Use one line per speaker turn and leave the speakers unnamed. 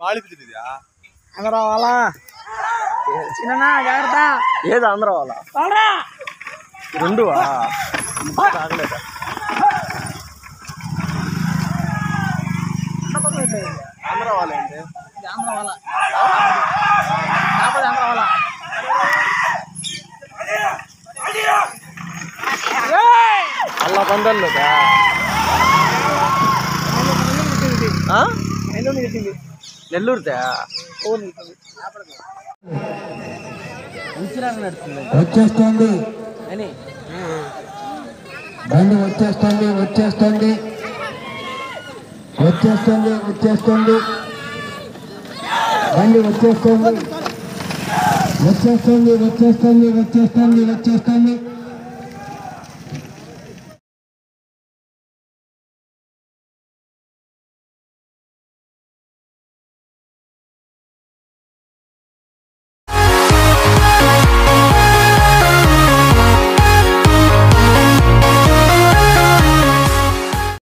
కాలిపోతుంది
అందరూ వాళ్ళ చిన్న జాగ్రత్త
ఏది అందరూ వాళ్ళ
వాళ్ళరా
రెండు తాగలేదా ఆంధ్ర వాళ్ళేంటి
ఇది ఆంధ్ర వాళ్ళ కాకపోతే ఆంధ్ర వాళ్ళ
అల్ల పందల్లోదా
నెల్లూరు పెట్టింది
నెల్లూరుదా
ఊరు
ఇన్సూరెన్స్ నడుస్తుంది
వచ్చేస్తుంది
అని
బండి వచ్చేస్తుంది వచ్చేస్తుంది వచ్చేస్తుంది వచ్చేస్తుంది బండి వచ్చేస్తుంది వచ్చేస్తుంది వచ్చేస్తుంది వచ్చేస్తుంది వచ్చేస్తుంది